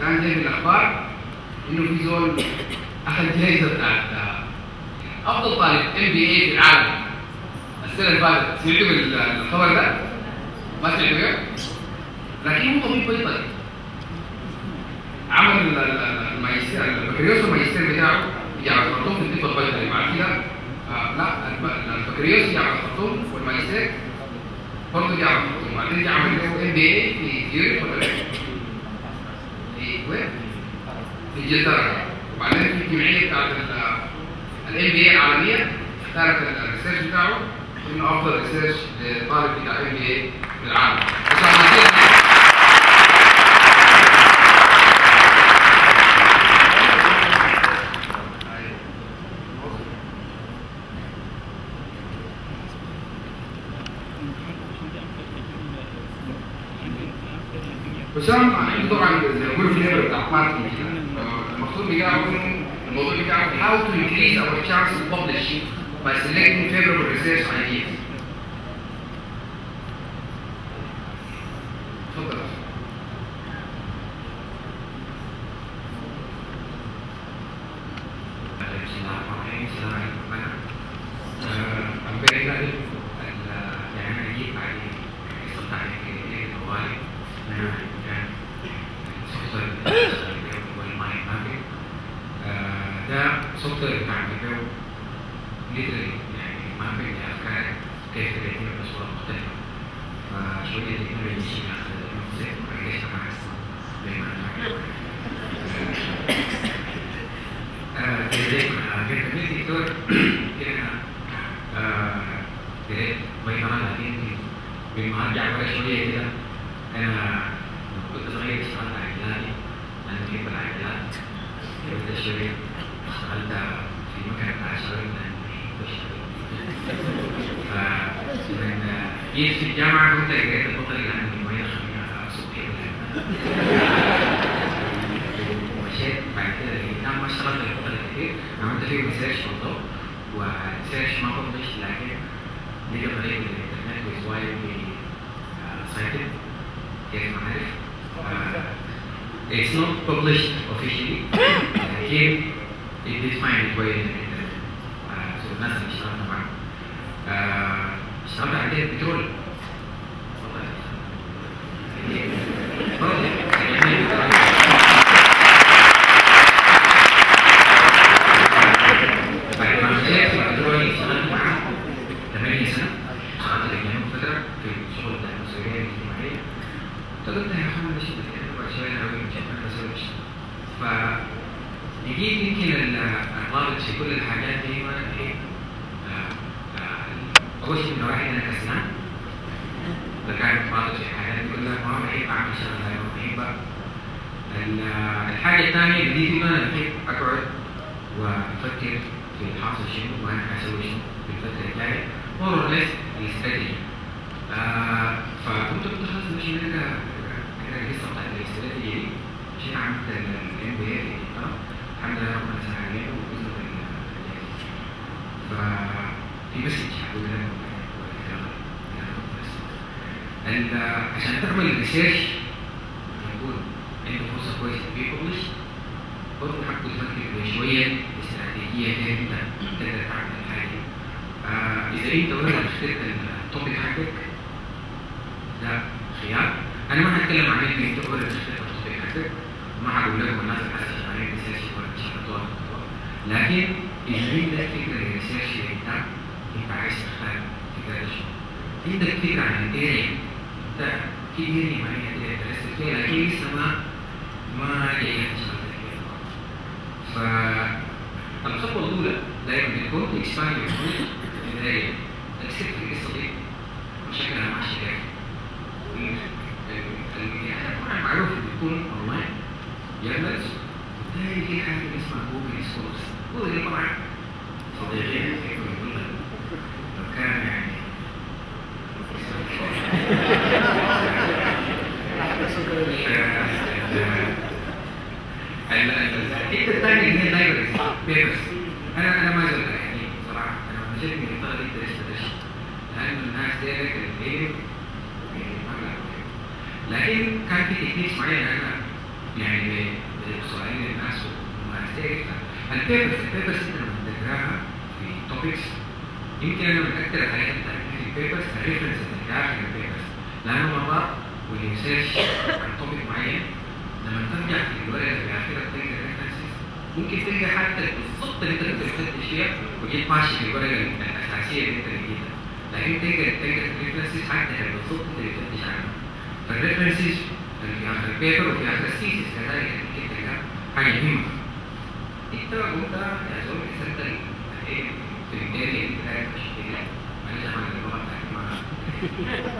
كان جاي من الاخبار انه في زول اخذ جائزه بتاعت افضل طالب ام بي اي في العالم السنه اللي فاتت سمعتوا بالخبر ده؟ ما سمعتوا كيف؟ لكن هو طبيب بيطري عمل ال- ال- الماجستير البكالوريوس الماجستير بتاعه في جامعه الخرطوم في الطب البيطري مع كده آه لا الب- البكالوريوس في جامعه الخرطوم والماجستير برضه جامعه الخرطوم وبعدين جه عمل له ام بي اي في زيورخ ولا فين؟ في وين؟ في انجلترا وبعدين في الجمعيه بتاعت الام بي اي العالميه اختارت الريسيرش بتاعه انه افضل ريسيرش لطالب بتاع ام بي اي في العالم. بس أنا كده- حسام عنده طبعا زي ما بيقولوا في الليبر بتاع ماركتنج كده آه، المقصود بتاعه انه الموضوع بتاعه how to increase our chance to publish by selecting favorable research ideas. اتفضل يا أستاذ. بسم الله الرحمن الرحيم السلام عليكم ورحمة I'm very glad ال- يعني أنا جيت بعد استطاع كثير طوالي أنا كان سوفت وير والماي ماركت ده سوفت وير بتاع بيبيو ليترالي يعني ماركت لأفكار كيف تبيع بصورة مختلفة فشوية تكنولوجي شيء أخذ الموسيقى وليس مع بما jadi kita ini itu kira jadi bagaimana lagi bagaimana jaga sesuai kita karena untuk saya sekarang lagi nanti belajar ya udah sesuai ada di makan asal dan فمن جيت في الجامعة كنت لقيت البطل يعني ما يخليني أصبح ومشيت بعد كده لقيت ما اشتغلت الفترة كتير عملت فيه ريسيرش برضه وريسيرش ما ببلش لكن لقى طريق من الانترنت with widely uh, cited كيف ما عارف uh, it's not published officially لكن it did find its way in the internet uh, so الناس اللي اشتغلنا معاهم uh, اشتغلت على كده بترول والله برضه يعني بعد ما مشيت في البترول اشتغلت معاه 8 سنه اشتغلت لجنوب فتره في الشغل بتاع المسؤوليه الاجتماعيه فقلت يا اخوان انا شفت كده بعد شويه قوي مش عارف اسوي ايش ف لقيت يمكن الرابط في كل الحاجات دي وانا ايه اول شيء من واحد انا كسلان فكان رابط في الحاجات دي كلها ما بحب اعمل شغله ما بحب ال- الحاجه الثانيه بديت انه انا بحب اقعد وافكر في الحاصل شنو وانا حاسوي شنو في الفتره الجايه مور ليس الاستراتيجي آه فكنت قلت خلاص مش نرجع كده القصه بتاعت الاستراتيجي دي عشان عملت الام بي اي الحمد لله ربنا سهل عليها ووصلت الجائزه ف في مسج هقول لك ال- عشان تعمل ريسيرش يكون عنده فرصه كويسه في ببلش برضه حقه تفكر شويه استراتيجيه كيف انت تقدر تعمل الحاجه دي. آه اذا انت ولا اخترت التوبيك حقك ده خيار انا ما هتكلم عن انك انت ولا اخترت التوبيك حقك ما هقول لكم الناس اللي حاسه شغالين ريسيرش ولا شغالين لكن اذا انت فكره الريسيرش اللي انت انت عايز تختار فكره شو عندك فكره عن الاريا انت في اريا معينه كده درست فيها لكن لسه ما ما جايه تشتغل فيها فالخطوه الاولى دايما بتكون اكسباند يور البدايه تكسب في القصه دي مشاكلها مع الشباب يعني معروف بيكون اونلاين يعمل تلاقي في حاجه اسمها جوجل سكولز جوجل طبعا صديقي يقول لك لو كان يعني الحته الثانيه اللي هي اللايبرز بيبرز انا انا ما زلت يعني صراحه انا لما جيت من الطلبه دي ابتديت ادرس لانه الناس ديت اللي ما بيعرفوا لكن كان في تكنيكس معينه انا يعني بسؤالين للناس ومؤثرة البيبرز البيبرز انت لما تقراها في توبكس يمكن انا من اكثر الحاجات اللي بتعملها في البيبرز الريفرنسز اللي داخل البيبرز لانه مرات والريسيرش عن توبك معين لما ترجع في الورقه اللي اخرها تلقى ريفرنسز ممكن تلقى حتى بالضبط اللي انت كنت بتفتش فيها وجيت ماشي في الورقه الاساسيه اللي انت لقيتها لكن تلقى تلقى الريفرنسز حتى كانت بالضبط انت اللي بتفتش عنها فالريفرنسز في اخر البيبر وفي اخر الثيسيس كذلك ممكن تلقى حاجه مهمه انت وانت يا زول كسرت الايه في البدايه اللي بتاعت مش كده معلش انا اللغه بتاعتي ما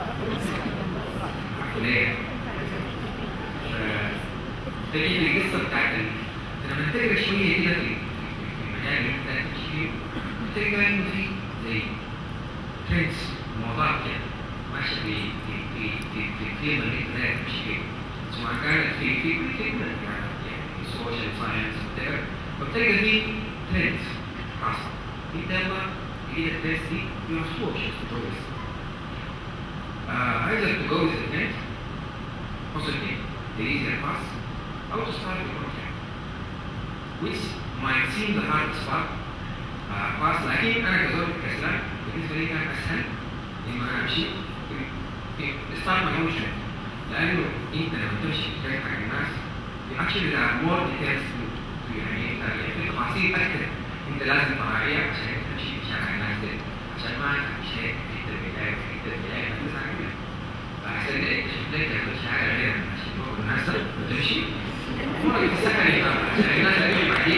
ليه؟ تجي القصه بتاعت ال- لما تقرا شويه كده في في المجال اللي انت تمشي فيه تلقى انه في زي ترندز موضوع كده ماشي في في في في في الفيلم اللي انت داير تمشي فيه سواء كانت في في كل كلمه يعني يعني سوشيال ساينس فبتلقى في ترندز حاصل انت يلا تجي الترندز دي يو سوتش تتجوز عايزك تتجوز الترند possibly the easier path أو to start with project which might seem the hardest part uh, path لكن أنا كزول كسلان بالنسبة لي كان أسهل لما أنا أمشي في في start my own trend لأنه أنت لما تمشي في الترند حق الناس actually there are more details to to يعني يعني في تفاصيل أكثر أنت لازم تراعيها عشان تمشي في شارع الناس دي عشان ما تمشي في حتة البداية وفي حتة البداية ما تسمع فأحسن لك شفت لك الشارع غير ماشي فوق الناس وتمشي مرة في السكن يبقى عشان الناس اللي بعديك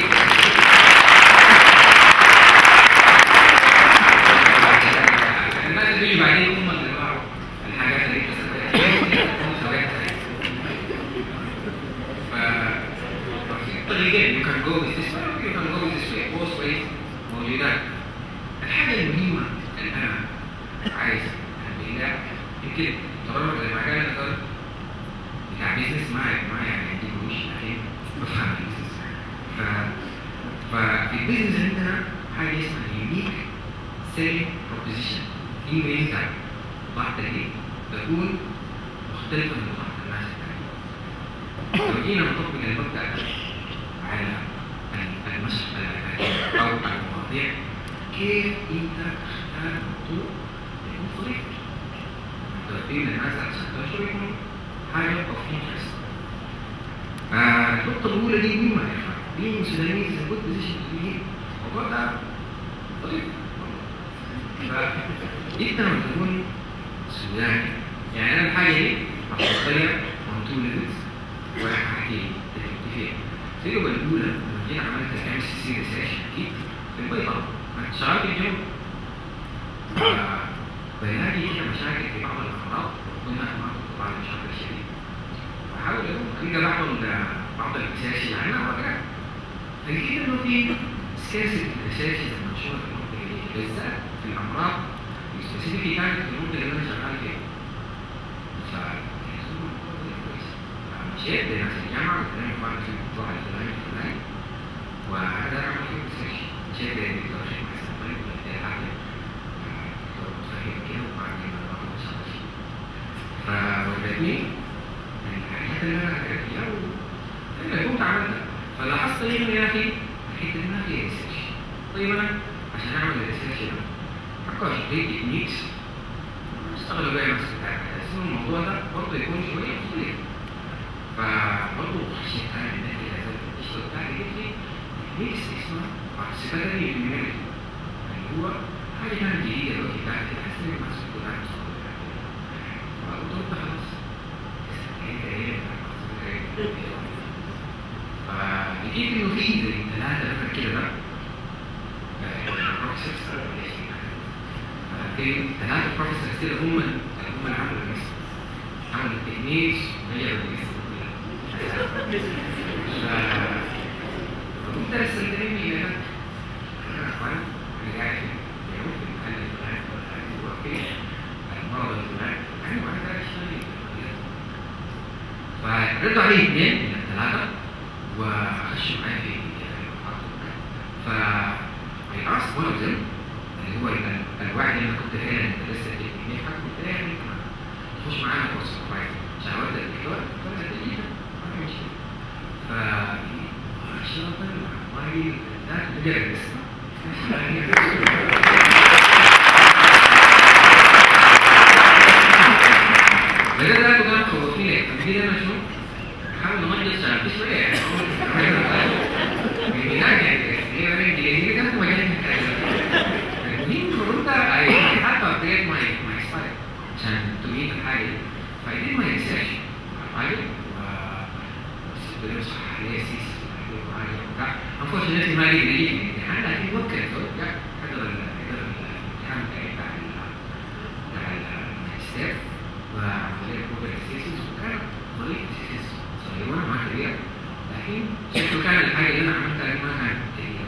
الناس اللي بيجوا بعدين هم اللي باعوا الحاجات اللي انت سويتها سويتها ف طريقين you can go with this way you can go with this way both ways موجودات الحاجة المهمة اللي أنا عايز أنبهها يمكن ترى زي ما كان نظر بتاع بيزنس ما ما يعني عندي قروش لكن بفهم البيزنس ف ففي البيزنس عندنا حاجة اسمها يونيك سيلينج بروبوزيشن دي ميزة بعض دي تكون مختلفة من بعض الناس التانية لو جينا نطبق المبدأ ده على المشهد أو المواضيع كيف أنت تختار موضوع يكون صريح تقديم للناس عشان تنشر يكون حاجة of interest. آه، النقطة الأولى دي مهمة يا إخوان. being Sudanese is a good position to be in. الموضوع ده طريق. فأنت لما تكون سوداني يعني أنا الحاجة دي هتغير on two levels وهحكي تجربتي فيها. التجربة الأولى لما جيت عملت ال MCC research أكيد في البيضاء. أنا اشتغلت في الجنوب. فبلاقي كده مشاكل في بعض الأمراض وكنا ما بعض المشاكل الشديدة. بحاول ألقى بعض بعض الريسيرش عنها وأقرأ. لقيت إنه في سكيرسيتي ريسيرش المنشورة في المنطقة دي بالذات في الأمراض سبيسيفيكي كانت في المنطقة اللي أنا شغال فيها. ف مشيت لناس الجامعة قلت لهم إخوان في الموضوع الفلاني الفلاني وهذا أعمل فيه ريسيرش. مشيت للدكتور شيخ محسن طيب قلت له هذا صحيح كده وبعدين بقى ان شاء الله فوجدني من الحاجات اللي انا فيها انا كنت عملتها فلاحظت انه يا اخي الحته دي ما فيها ريسيرش طيب انا عشان اعمل الريسيرش ده فكرت في تكنيكس اشتغلوا بيها نفس بتاعتي بس الموضوع ده برضه يكون شويه مختلف فبرضه خشيت انا من الناحيه اللي زي الشغل بتاعي جبت لي تكنيكس اسمها participatory immunity اللي هو حاجة كانت جديدة دلوقتي بتاعت تحس إن الناس كلها مستقبل فقلت له خلاص انت ايه فلقيت انه في زي ثلاثة نفر كده ده بروفيسورز في ثلاثة بروفيسورز كده هم هم اللي عملوا المثل عملوا التكنيكس وغيروا المثل فقلت رسلت لي إلى ده أنا أخوان أنا قاعد في الجنوب في المحل الفلاني والفلاني وفي المرض الفلاني يعني وأنا قاعد أشتغل فردوا عليه اثنين من الثلاثة وخشوا معايا في المحاضرة ف I asked one of them اللي هو ال- الواحد اللي انا كنت فعلا لسه التكنيك حاجه قلت له يعني تخش معانا كورس كويس عشان اودي الدكتور قلت له تجيب ما في مشكله دي ذات مجرد بس بدأت ذاته كان خوفني لك طب كده انا شنو؟ حاول نمجد شغلتي شويه يعني من البدايه يعني هي انا انجليزي كان مجال المهم المفروض I had to upgrade my my style عشان تميت الحاجه دي فاي did my research على الحاجه و بدأت صح عليها سيس unfortunately ما قدر يجي في الامتحان لكن وكل زول جاء حضر ال- حضر الامتحان بتاعي بتاع ال- بتاع الماجستير وعملية كوبر السيسيس وكان ظريف السيسيس صغيرة ما كبيرة لكن شكله كان الحاجة اللي أنا عملتها دي ما كانت كبيرة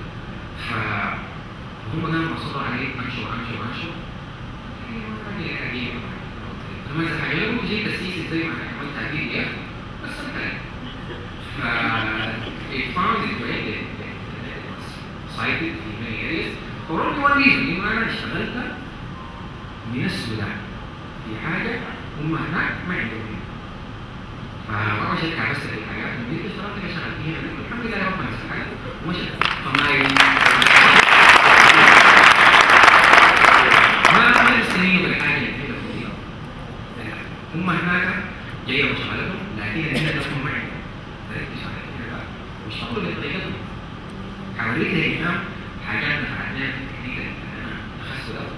فهم كانوا مصروا عليه أنشر أنشر أنشر يعني عجيب لما إذا عجبهم جيت السيسيس زي ما أنا عملتها دي دي بس أنا ف it found its way that it was cited in many areas for only one reason إنه أنا اشتغلت من السودان في حاجة هم هناك ما عندهم فما مشيت كعبست في الحاجات من دي اشتغلت كشغل فيها الحمد لله ربنا يستحق ومشيت فما ما ما يستنينوا بالحاجة اللي هي بسيطة هم هناك جاية وشغلتهم لكن هنا لهم ما عندهم ركز على كده واشتغلوا بطريقتهم حواليك هنا حاجات نفعتنا في التكنيك اللي انا اخذته ده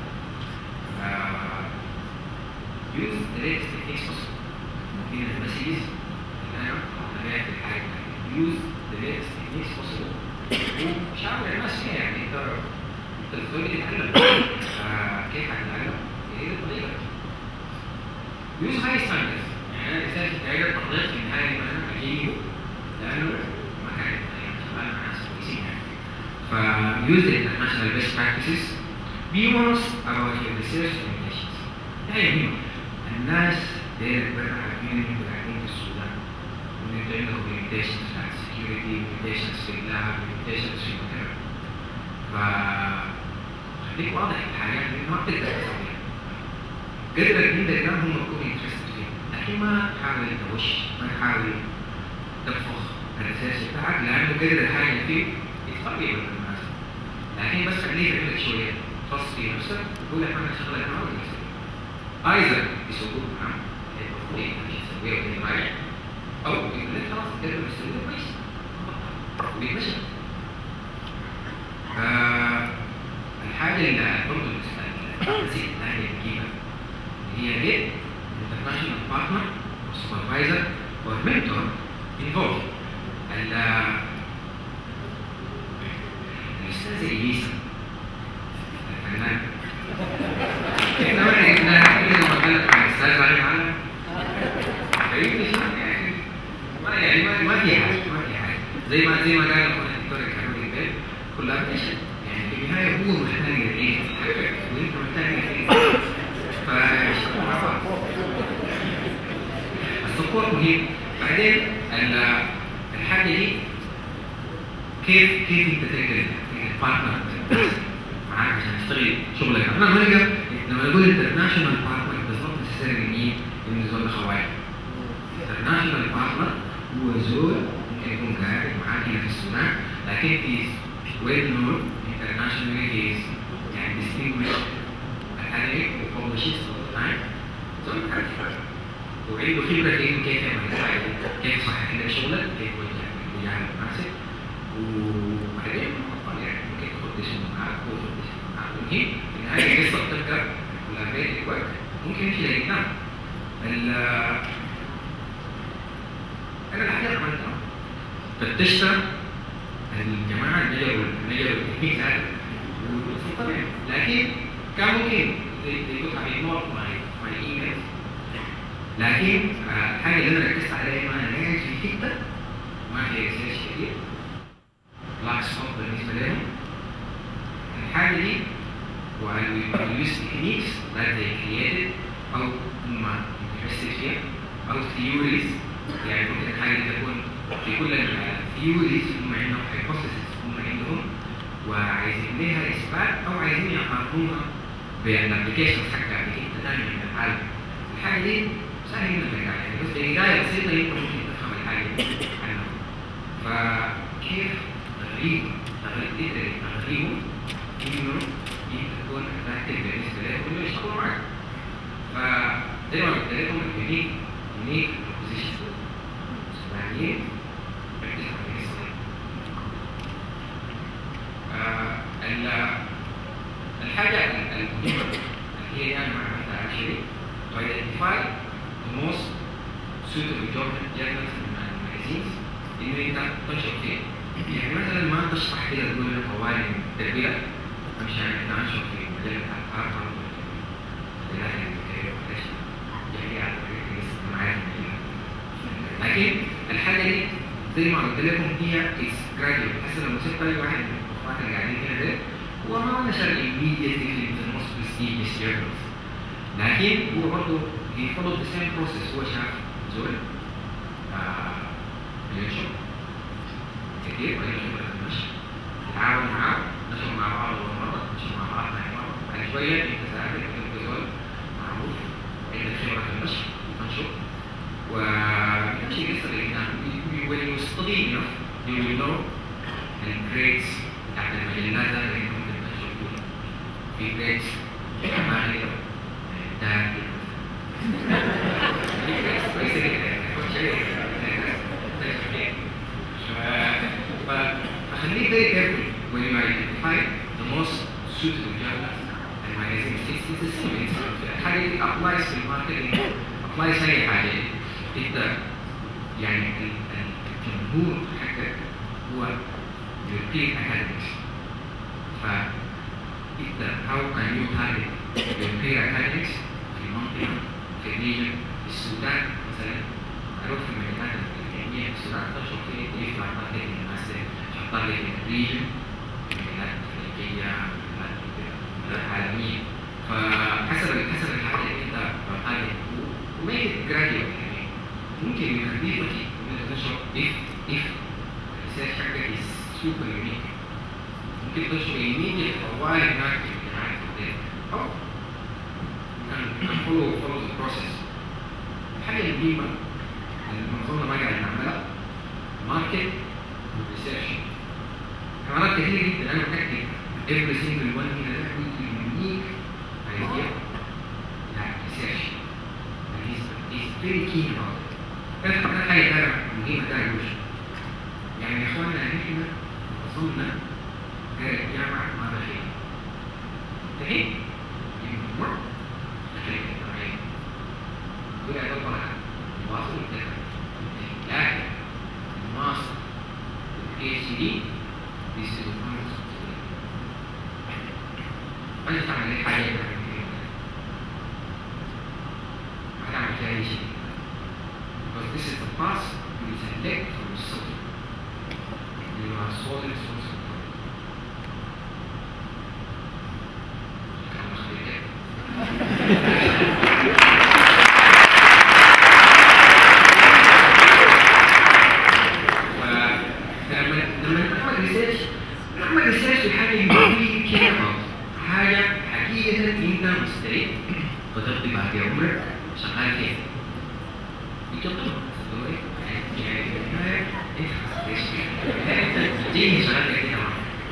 use the latest techniques possible من المسيز اللي انا طبيعة الحاجة use the latest techniques possible وشاور الناس فيها يعني انت انت بتقول تتعلم كيف هتتعلم؟ هي دي الطريقة use high standards يعني انا رسالتي بتاعي قضيت في النهاية ان انا اجيبه لانه ما كان يعني شغال مع ناس كويسين يعني ف use the international best practices be honest about your research recommendations ده يهمك الناس داير بقى عارفين ان انتوا قاعدين في السودان وان انتوا عندكم limitations بتاعت security limitations في اللعب limitations في whatever ف خليك واضح في الحاجات اللي ما بتقدر تسويها قدرك انت ده هم تكون انترستد فيه لكن ما تحاول توش ما تحاول تنفخ الريسيرش بتاعك لانه قدر الحاجه اللي فيه يتقرب بالناس لكن بس خليك عندك شويه خاص في نفسك تقول لك انا شغلك ما بدي اسوي ايضا يسوقوك معاه المفروض انك تسويها وتجي معايا او يقول لك خلاص تقدر تسوي ده كويس وبيتمشى فالحاجه اللي برضه نسيت الثانيه نجيبها هي ليه international partner or supervisor or mentor involved ال الاستاذ اليسا الفنان احنا ما عرفنا كل ما كانت مع الاستاذ علي معانا فاهمني شو يعني ما يعني ما ما في حاجه ما في حاجه زي ما زي ما قال اخونا الدكتور كانوا في البيت كلها بتشهد يعني في النهايه هو محتاج العين وانت محتاج العين فاشتغلوا مع بعض السبورت مهم بعدين ال- الحاجه دي كيف كيف انت تقدر البارتنر معاك عشان تشتغل شغلك انا ما نلقى لما نقول انترناشونال بارتنر بالظبط necessarily مين انه زول خوايا انترناشونال بارتنر هو زول ممكن يكون قاعد معاك هنا في السودان لكن he is well known internationally he is يعني distinguished academic وpublishes all the time زول عارف وعنده خبره في انه كيف يعمل الحاجه دي كيف يصحح لك شغلك كيف يوجه الاتجاه المناسب وبعدين طبعا يعني ممكن تاخد اسمه معاك وتاخد اسمه معاك المهم في النهايه القصه بتبدا كلها فيري كويك ممكن يمشي لقدام ال- انا الحاجه اللي عملتها فتشت الجماعه النجر والنجر والتكنيك هذا طبيعي لكن كان ممكن they, they could have ignored my my emails لكن آه، الحاجه اللي انا ركزت عليها انه انا قاعد في حته ما فيها ريسيرش كتير بلاك سبوت بالنسبه لهم الحاجه دي وال use techniques that they created او هم interested فيها او theories يعني ممكن الحاجه دي تكون في كل الثيوريز هم عندهم hypothesis هم عندهم وعايزين لها اثبات او عايزين يقارنوها بالابلكيشنز حقها في حته ثانيه من العالم الحاجه دي سهل جدا يعني بس بهدايه بسيطه يمكن ممكن تفهم الحاجه دي عنها فكيف غريبة تغريب تغريبهم إنه أنت تكون أتراكتيف بالنسبة لهم وإنه يشتغلوا معك فزي ما قلت لكم اليونيك يونيك بروبوزيشن السودانيين بيركزوا على القصة دي آه، الحاجة المهمة اللي هي أنا عملتها actually to identify the most suitable journals and magazines إنه أنت تنشر فيه يعني مثلا ما تشرح كده تقول لك طوالي تربية مش يعني أنت أنشر في مجلة هارفارد مجلات الكارير يعني على الاجتماعات لكن الحاجة دي زي ما قلت لكم هي اتس جراديوال حسب لما شفت أي واحد من الأخوات اللي قاعدين هنا ده هو ما نشر immediately في the most prestigious journals لكن هو برضه he followed the same process هو شاف زول آه بينشر كتير وبعدين يشوف النشر يتعاون معاه نشر مع بعض أول مرة نشر مع بعض ثاني مرة بعد شوية أنت ساعتك أنت زول معروف عندك خبرة في النشر تنشر وتمشي قصة الإنسان when you study enough you will know the grades بتاعت المجلات ده اللي ممكن تنشر فيها في grades ما غير ده كويسة جدا فخليك very careful when you identify the most suitable journals and magazines. It's, it's the same. It's حاجة دي applies في الماركتنج applies أي حاجة أنت يعني ال- ال- الجمهور حقك هو European academics. فأنت how can you target European academics في منطقة في الريجن في السودان مثلا معروف في المجالات العلمية في السودان تنشر في يطلع ماركتنج مثلا شطار لك الريجن المجالات الخليجية المجالات العالمية فحسب حسب الحاجة اللي انت بتعمل وميك ات جراديوال يعني ممكن يخليك وجهي انت تنشر if if الريسيرش حقك is super unique ممكن تنشر immediate طوال هناك في الجامعات الكبيرة أو and follow follow the process. الحاجة المهمة اللي المنظومة ما قاعدة نعملها ماركت وريسيرش. كمان كتير جدا أنا متأكد every single one هنا ده عنده unique idea بتاع research. And he's, he's very keen about it. ده ده حاجة تانية مهمة تانية مش يعني يا إخوانا إحنا وصلنا كجامعة ما بخير. الحين يمكن ولا يعتبر واصل الدفع لكن الماستر والبي اتش دي بيصيروا خمس ما تعمل اي حاجه ما تعمل فيها اي شيء because this is the path you select from the subject you are solely responsible for it كلام خفيف فلما لما تعمل ريسيرش تعمل ريسيرش لحاجه يمكن كده حاجه حقيقه انت مستعد وتقضي بعد عمرك شغال فيها بتطلب يعني دي شغال كده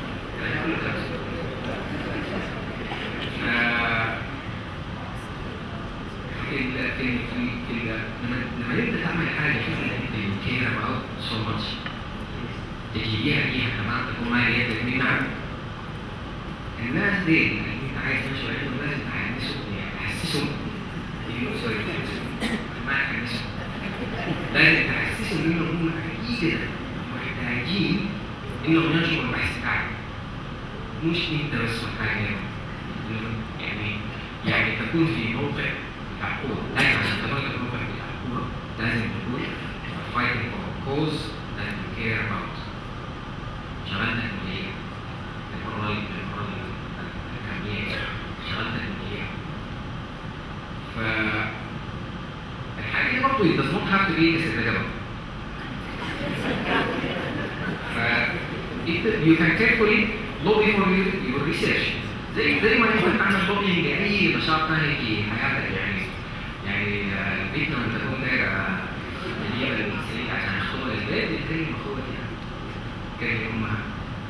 في ال في ال في ال في ال لما لما نبدا تعمل حاجه فعلا انت كير اباوت سو ماتش تجيبيها فيها كمان تكون ما هي منها الناس دي اللي انت عايز تمشي عليهم لازم تحسسهم يعني تحسسهم انه سوري تحسسهم ما تحسسهم لازم تحسسهم انهم هم حقيقه محتاجين انهم ينشروا البحث بتاعك مش انت بس محتاج لهم يعني يعني تكون في موقع بتاع قوة لكن عشان تكون في موقع بتاع قوة لازم تكون fighting for a cause that you care about شغلتك مديرية المرة المرة الكمية شغلتك مديرية ف الحاجة دي برضه it does not have to be كسر ف it- you can carefully lobby for your, your research زي زي ما انت تعمل lobbying لاي نشاط ثاني في حياتك يعني يعني آه، البيت لما تكون دايره تجيب المصريين عشان يخطبوا البيت بتلاقي مخوة يعني كان امها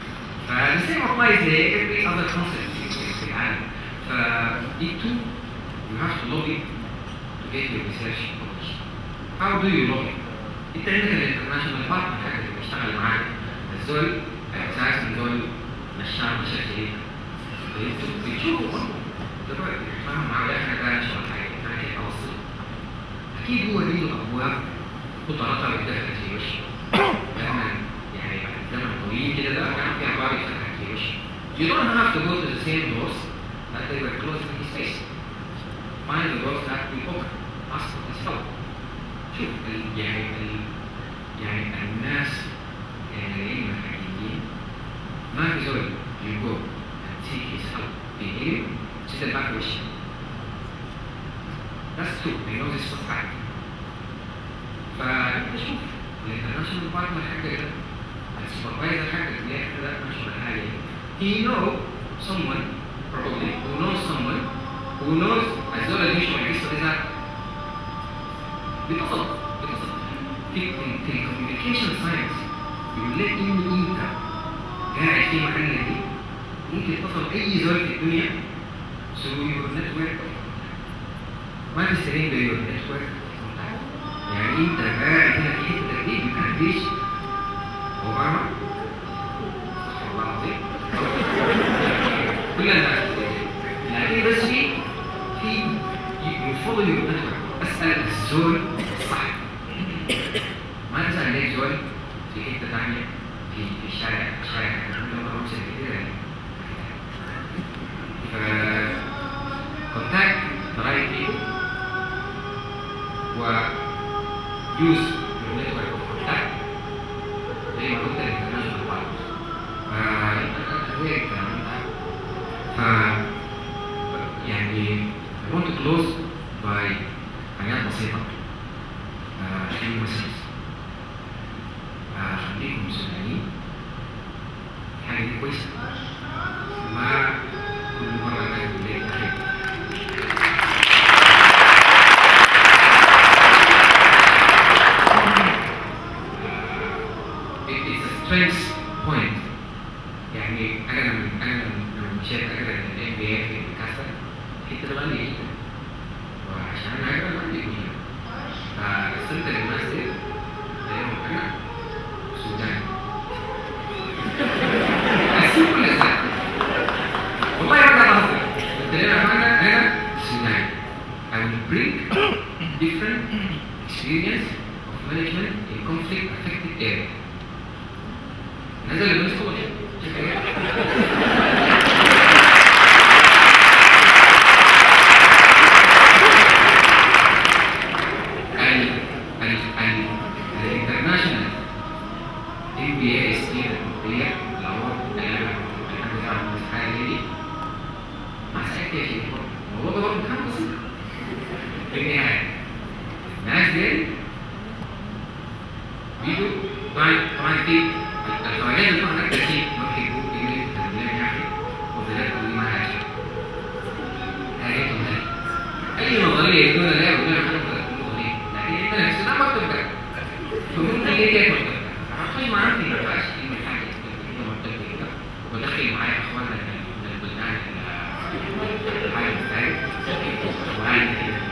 فالسيم same applies to every other concept في- في العالم ف you two you have to lobby to get your research published how do you lobby؟ انت عندك الانترناشونال بارتنر حقك اللي بيشتغل معاك الزول اساسا زول نشاط نشاط شديد فانتوا بتشوفوا دلوقتي فاهم معاه احنا ده نشتغل حاجه انا كيف اوصل اكيد هو له ابواب وطرقها بتدخل في وشه لما يعني بعد زمن طويل كده ده كان في ابواب يفتح في وشه You don't have to go to the same doors that they were closed in his face. Find the doors that we open. Ask for his help. شوف ال- يعني ال يعني الناس العلم الحقيقيين ما في زول you go and seek his help بيجيب sit back وشه That's true. I know this for a fact. فانت شوف الانترناشونال بارتنر حقك ده السوبرفايزر حقك اللي هي ده مشهور حاجه he know someone probably who knows someone who knows الزول اللي بيشرح القصه دي ذات بتصل بتصل في في الكوميونيكيشن ساينس يقول لك انه انت قاعد في محلك دي ممكن تصل اي زول في الدنيا through your network ما تستعين بيور نتورك يعني انت قاعد هنا في حته دي you can reach اوباما استغفر الله العظيم كل الناس لكن بس في في يفضل يور نتورك اسال الزول الصح ما تسال ليك زول في حته ثانيه في في الشارع الشارع ممكن كثير يعني ف contact the right people و use your network of contact زي ما قلت الانترناشونال بارتنرز فهي الكلام ده ف يعني I want to close by حاجات بسيطة uh, few messages uh, خليكم سودانيين حاجة دي كويسة ما كل مرة كانت بالليل أخي it is a strength point يعني انا لما انا لما مشيت اقرا الام بي اي في كاسا كنت بغني جدا وعشان انا اقرا بغني جدا فارسلت للناس دي لهم انا سوداني السيمبل از ذات والله انا بهزر قلت لهم انا انا سوداني I will bring different experience of management in conflict affected area نزل الناس هو ال ال ال الانترناشونال ام بي اي ستودنت هي اللي هو انا الحمد لله رب الحاجه دي ما سالت يا شيخ الموضوع ده برضه امتحان بسيط في النهايه الناس دي بيجوا طبعا طبعا في الفوائد اللي هناك كتير ما بيحبوا يجوا التمرين يعني وذلك اللي ما هاش هاي اي نظريه يقولون لا يقولون حاجه نظريه لكن انت نفسك ما بتقدر فممكن ليه كيف ما تقدر عشان ما عندي ما فيهاش كلمه حاجه كده وبدخل معايا اخواننا من البلدان الحاجه بتاعي وعندي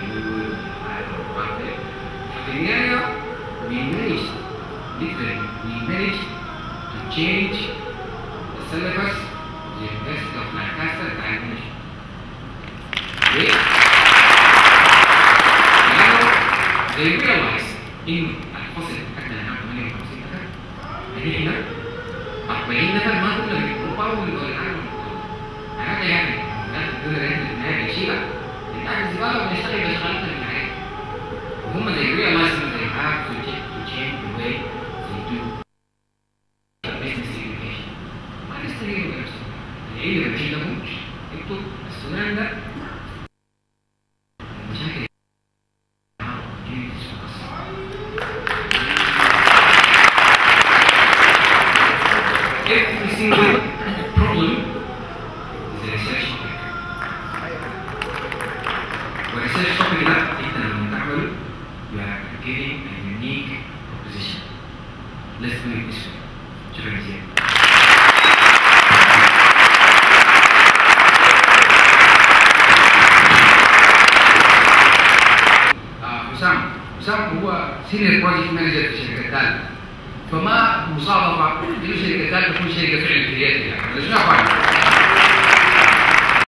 في النهايه we managed literally we managed to change the syllabus of the University of Lancaster بتاع المانجمنت. ليه؟ لأنه they realized إن الفصل حقنا هنا 58 نفر إن إحنا 40 نفر ما كنا بنقوم أول العالم هذا يعني لا تقول إن إحنا النهاية بنشيلها نتعب الزبالة ونشتغل بشغلتنا في الحياة وهم they realized that they have to change, to change the way they do business education. ما تستهينوا بنفسهم. العلم اللي عندهم انتوا السودان ده المشاكل opportunities for us. Every single problem is a research topic. والريسيرش topic ده انت لما تعمله you are giving a unique proposition. Let's do it this way. شكرا جزيلا. حسام هو سينيور بروجكت مانجر في شركه دال فما مصادفه انه شركه دال تكون شركه فعلا كرياتيف يعني ولا شنو يا اخوان؟